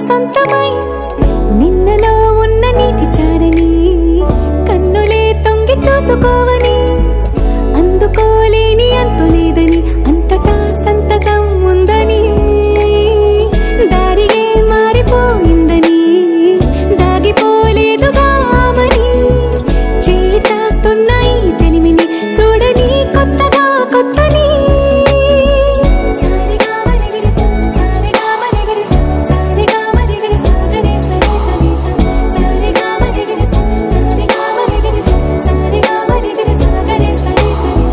సొంతమై నిన్నలో ఉన్న నీటి చారని కన్నులే తొంగి చూసుకోవని అందుకోలేని అంతు లేదని అంతటా సంతసం ఉందని దారిగే మారిపోయిందని దాగిపోలేదుగా ఆమని చేస్తాస్తున్నాయి జలిమిని చూడని కొత్తగా కొత్తని సారిగా మరిగిరి సారిగా మరిగిరి సారిగా మరిగిరి సాగరే సరి సరి సారిగా మరిగిరి సారిగా మరిగిరి సారిగా మరిగిరి సాగరే సరి సరి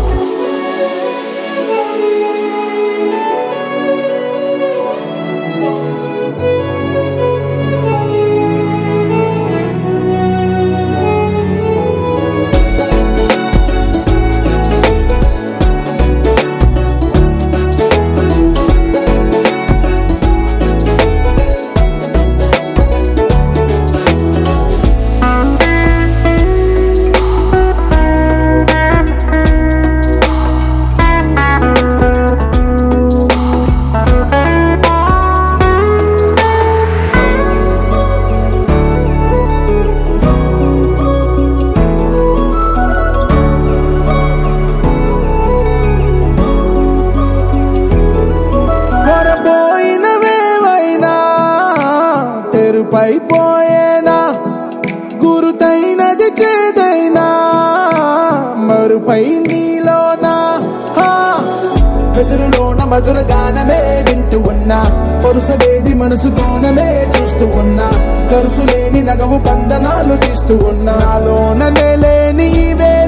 కొరబోయినవేవైనా తెరుపైపోయేనా గురుతైనది చేదైనా మరుపై నీలోనా హా. వెదురులోన మధుర గానమే వింటూ ఉన్నా పరుసవేది మనసు కోణమే చూస్తూ ఉన్నా కరుసు లేని నగవు బంధనాలు తీస్తూ ఉన్నా నాలోన లేని ఈ వేదన